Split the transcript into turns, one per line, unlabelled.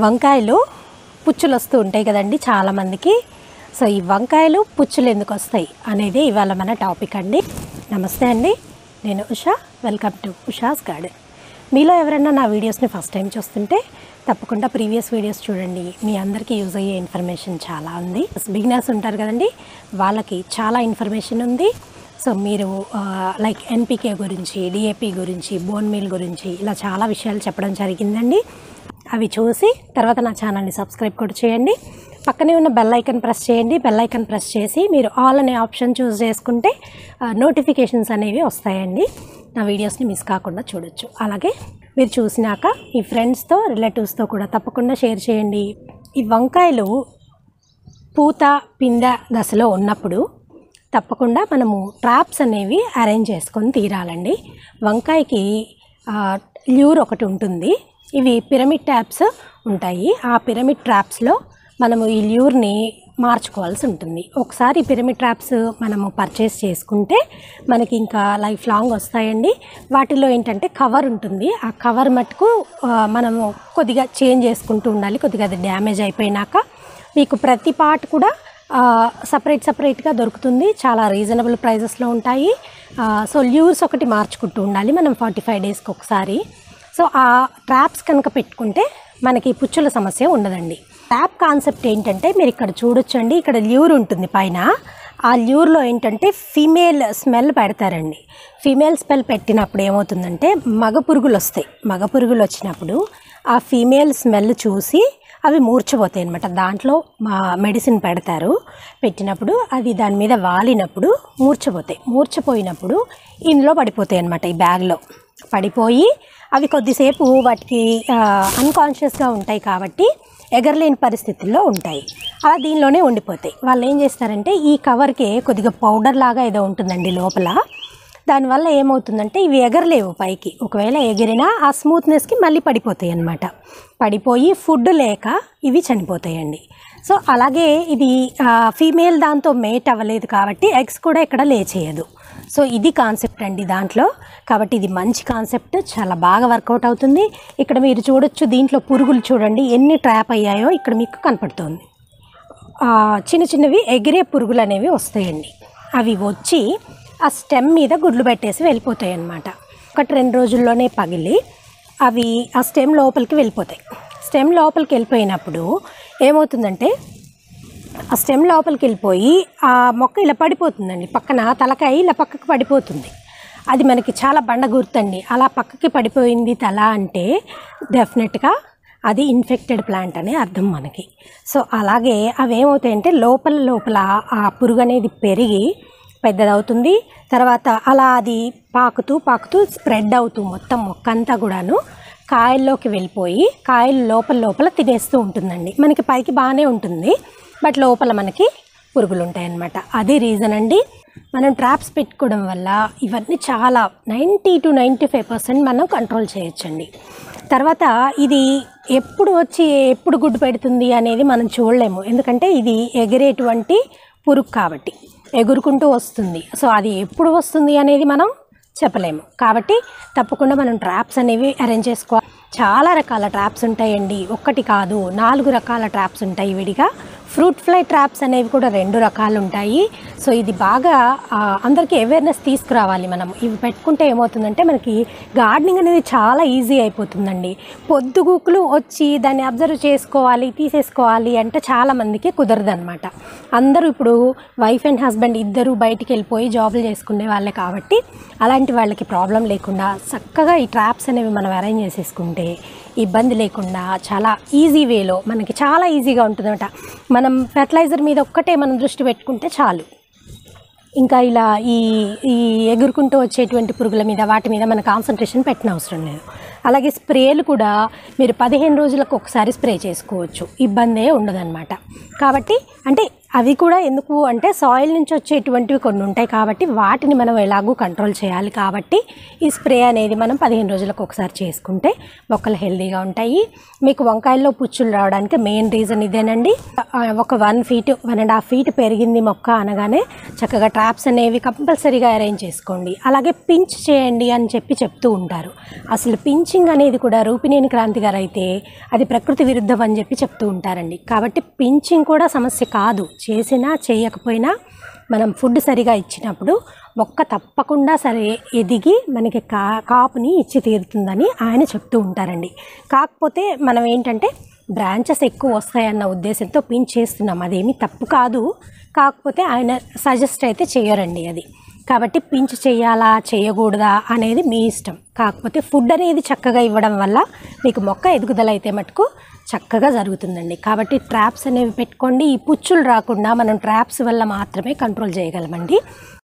వంకాయలు పుచ్చులు వస్తూ ఉంటాయి కదండి చాలామందికి సో ఈ వంకాయలు పుచ్చులు ఎందుకు వస్తాయి అనేది ఇవాళ మన టాపిక్ అండి నమస్తే అండి నేను Usha welcome to Usha's garden మీలో ఎవరైనా నా వీడియోస్ని ఫస్ట్ టైం చూస్తుంటే తప్పకుండా ప్రీవియస్ వీడియోస్ చూడండి మీ అందరికీ యూజ్ అయ్యే ఇన్ఫర్మేషన్ చాలా ఉంది బిగినర్స్ ఉంటారు కదండి వాళ్ళకి చాలా ఇన్ఫర్మేషన్ ఉంది సో మీరు లైక్ ఎన్పికే గురించి డిఏపి గురించి బోన్ మీల్ గురించి ఇలా చాలా విషయాలు చెప్పడం జరిగిందండి అవి చూసి తర్వాత నా ఛానల్ని సబ్స్క్రైబ్ కూడా చేయండి పక్కనే ఉన్న బెల్ ఐకన్ ప్రెస్ చేయండి బెల్ ఐకన్ ప్రెస్ చేసి మీరు ఆల్ అనే ఆప్షన్ చూస్ చేసుకుంటే నోటిఫికేషన్స్ అనేవి వస్తాయండి నా వీడియోస్ని మిస్ కాకుండా చూడొచ్చు అలాగే మీరు చూసినాక మీ ఫ్రెండ్స్తో రిలేటివ్స్తో కూడా తప్పకుండా షేర్ చేయండి ఈ వంకాయలు పూత పింద దశలో ఉన్నప్పుడు తప్పకుండా మనము ట్రాప్స్ అనేవి అరేంజ్ చేసుకొని తీరాలండి వంకాయకి ఆ, ల్యూర్ ఒకటి ఉంటుంది ఇవి పిరమిడ్ ట్యాప్స్ ఉంటాయి ఆ పిరమిడ్ ట్రాప్స్లో మనము ఈ ల్యూర్ని మార్చుకోవాల్సి ఉంటుంది ఒకసారి పిరమిడ్ ట్రాప్స్ మనము పర్చేస్ చేసుకుంటే మనకి ఇంకా లైఫ్ లాంగ్ వస్తాయండి వాటిలో ఏంటంటే కవర్ ఉంటుంది ఆ కవర్ మటుకు ఆ, మనము కొద్దిగా చేంజ్ చేసుకుంటూ ఉండాలి కొద్దిగా అది డ్యామేజ్ అయిపోయినాక మీకు ప్రతి పార్ట్ కూడా సపరేట్ సపరేట్గా దొరుకుతుంది చాలా రీజనబుల్ ప్రైజెస్లో ఉంటాయి ఆ, సో ల్యూర్స్ ఒకటి మార్చుకుంటూ ఉండాలి మనం ఫార్టీ ఫైవ్ డేస్కి ఒకసారి సో ఆ ట్రాప్స్ కనుక పెట్టుకుంటే మనకి పుచ్చుల సమస్య ఉండదండి ట్రాప్ కాన్సెప్ట్ ఏంటంటే మీరు ఇక్కడ చూడొచ్చండి ఇక్కడ ల్యూర్ ఉంటుంది పైన ఆ ల్యూర్లో ఏంటంటే ఫీమేల్ స్మెల్ పెడతారండి ఫీమేల్ స్మెల్ పెట్టినప్పుడు ఏమవుతుందంటే మగ పురుగులు వస్తాయి మగ పురుగులు వచ్చినప్పుడు ఆ ఫీమేల్ స్మెల్ చూసి అవి మూర్చపోతాయి అనమాట దాంట్లో మా మెడిసిన్ పెడతారు పెట్టినప్పుడు అది దాని మీద వాలినప్పుడు మూర్చపోతాయి మూర్చపోయినప్పుడు ఇందులో పడిపోతాయి అనమాట ఈ బ్యాగ్లో పడిపోయి అవి కొద్దిసేపు వాటికి అన్కాన్షియస్గా ఉంటాయి కాబట్టి ఎగరలేని పరిస్థితుల్లో ఉంటాయి అలా దీనిలోనే ఉండిపోతాయి వాళ్ళు ఏం చేస్తారంటే ఈ కవర్కి కొద్దిగా పౌడర్ లాగా ఏదో ఉంటుందండి లోపల దానివల్ల ఏమవుతుందంటే ఇవి ఎగరలేవు పైకి ఒకవేళ ఎగిరినా ఆ స్మూత్నెస్కి మళ్ళీ పడిపోతాయి అన్నమాట పడిపోయి ఫుడ్ లేక ఇవి చనిపోతాయండి సో అలాగే ఇది ఫీమేల్ దాంతో మేట్ అవ్వలేదు కాబట్టి ఎగ్స్ కూడా ఇక్కడ లే చేయదు సో ఇది కాన్సెప్ట్ అండి దాంట్లో కాబట్టి ఇది మంచి కాన్సెప్ట్ చాలా బాగా వర్కౌట్ అవుతుంది ఇక్కడ మీరు చూడొచ్చు దీంట్లో పురుగులు చూడండి ఎన్ని ట్రాప్ అయ్యాయో ఇక్కడ మీకు కనపడుతుంది ఆ, చిన్న చిన్నవి ఎగిరే పురుగులు అనేవి వస్తాయండి అవి వచ్చి ఆ స్టెమ్ మీద గుడ్లు పెట్టేసి వెళ్ళిపోతాయి అన్నమాట ఒకటి రెండు రోజుల్లోనే పగిలి అవి ఆ స్టెమ్ లోపలికి వెళ్ళిపోతాయి స్టెమ్ లోపలికి వెళ్ళిపోయినప్పుడు ఏమవుతుందంటే ఆ స్టెమ్ లోపలికి వెళ్ళిపోయి ఆ మొక్క ఇలా పడిపోతుందండి పక్కన తలకాయ ఇలా పక్కకి పడిపోతుంది అది మనకి చాలా బండ గుర్తండి అలా పక్కకి పడిపోయింది తల అంటే డెఫినెట్గా అది ఇన్ఫెక్టెడ్ ప్లాంట్ అనే అర్థం మనకి సో అలాగే అవి ఏమవుతాయంటే లోపల లోపల ఆ పురుగు అనేది పెరిగి పెద్దదవుతుంది తర్వాత అలా అది పాకుతూ పాకుతూ స్ప్రెడ్ అవుతూ మొత్తం మొక్క అంతా కూడాను కాయల్లోకి వెళ్ళిపోయి కాయలు లోపల లోపల తినేస్తూ ఉంటుందండి మనకి పైకి బాగానే ఉంటుంది బట్ లోపల మనకి పురుగులు ఉంటాయన్నమాట అదే రీజన్ అండి మనం ట్రాప్స్ పెట్టుకోవడం వల్ల ఇవన్నీ చాలా ninety to ninety five percent మనం కంట్రోల్ చేయొచ్చండి తర్వాత ఇది ఎప్పుడు వచ్చి ఎప్పుడు గుడ్డు పెడుతుంది అనేది మనం చూడలేము ఎందుకంటే ఇది ఎగిరేటువంటి పురుగు కాబట్టి ఎగురుకుంటూ వస్తుంది సో అది ఎప్పుడు వస్తుంది అనేది మనం చెప్పలేము కాబట్టి తప్పకుండా మనం ట్రాప్స్ అనేవి అరేంజ్ చేసుకోవాలి చాలా రకాల ట్రాప్స్ ఉంటాయండి ఒక్కటి కాదు నాలుగు రకాల ట్రాప్స్ ఉంటాయి విడిగా ఫ్రూట్ ఫ్లై ట్రాప్స్ అనేవి కూడా రెండు రకాలు ఉంటాయి సో ఇది బాగా ఆ, అందరికీ అవేర్నెస్ తీసుకురావాలి మనం ఇవి పెట్టుకుంటే ఏమవుతుందంటే మనకి గార్డెనింగ్ అనేది చాలా ఈజీ అయిపోతుందండి పొద్దుగూకులు వచ్చి దాన్ని అబ్జర్వ్ చేసుకోవాలి తీసేసుకోవాలి అంటే చాలా మందికి కుదరదనమాట అందరూ ఇప్పుడు వైఫ్ అండ్ హస్బెండ్ ఇద్దరు బయటికి వెళ్ళిపోయి జాబులు చేసుకునే వాళ్ళే కాబట్టి అలాంటి వాళ్ళకి ప్రాబ్లం లేకుండా చక్కగా ఈ ట్రాప్స్ అనేవి మనం అరేంజ్ చేసేసుకుంటే ఇబ్బంది లేకుండా చాలా ఈజీ వేలో మనకి చాలా ఈజీగా ఉంటుందన్నమాట మనం ఫెర్టిలైజర్ మీద ఒక్కటే మనం దృష్టి పెట్టుకుంటే చాలు ఇంకా ఇలా ఈ ఈ ఎగురుకుంటూ వచ్చేటువంటి పురుగుల మీద వాటి మీద మన కాన్సన్ట్రేషన్ పెట్టిన అవసరం లేదు అలాగే స్ప్రేలు కూడా మీరు పదిహేను రోజులకు ఒకసారి స్ప్రే చేసుకోవచ్చు ఇబ్బందే ఉండదన్నమాట కాబట్టి అంటే అవి కూడా ఎందుకు అంటే సాయిల్ నుంచి వచ్చేటువంటివి కొన్ని ఉంటాయి కాబట్టి వాటిని మనం ఎలాగూ కంట్రోల్ చేయాలి కాబట్టి ఈ స్ప్రే అనేది మనం పదిహేను రోజులకు ఒకసారి చేసుకుంటే మొక్కలు హెల్తీగా ఉంటాయి మీకు వంకాయల్లో పుచ్చులు రావడానికి మెయిన్ రీజన్ ఇదేనండి ఆ, ఒక one feet one and half feet పెరిగింది మొక్క అనగానే చక్కగా ట్రాప్స్ అనేవి కంపల్సరీగా అరేంజ్ చేసుకోండి అలాగే పించ్ చేయండి అని చెప్పి చెప్తూ ఉంటారు అసలు పించింగ్ అనేది కూడా రూపినేని క్రాంతి గారు అయితే అది ప్రకృతి విరుద్ధం అని చెప్పి చెప్తూ ఉంటారండి కాబట్టి పించింగ్ కూడా సమస్య కాదు చేసినా చేయకపోయినా మనం ఫుడ్ సరిగా ఇచ్చినప్పుడు మొక్క తప్పకుండా సరే ఎదిగి మనకి కా కాపుని ఇచ్చి తీరుతుందని ఆయన చెప్తూ ఉంటారండి కాకపోతే మనం ఏంటంటే బ్రాంచెస్ ఎక్కువ వస్తాయన్న ఉద్దేశంతో పిన్ చేస్తున్నాం అదేమీ తప్పు కాదు కాకపోతే ఆయన సజెస్ట్ అయితే చేయరండి అది కాబట్టి పించ్ చేయాలా చేయకూడదా అనేది మీ ఇష్టం కాకపోతే ఫుడ్ అనేది చక్కగా ఇవ్వడం వల్ల మీకు మొక్క ఎదుగుదల అయితే మటుకు చక్కగా జరుగుతుందండి కాబట్టి ట్రాప్స్ అనేవి పెట్టుకోండి ఈ పుచ్చులు రాకుండా మనం ట్రాప్స్ వల్ల మాత్రమే కంట్రోల్ చేయగలమండి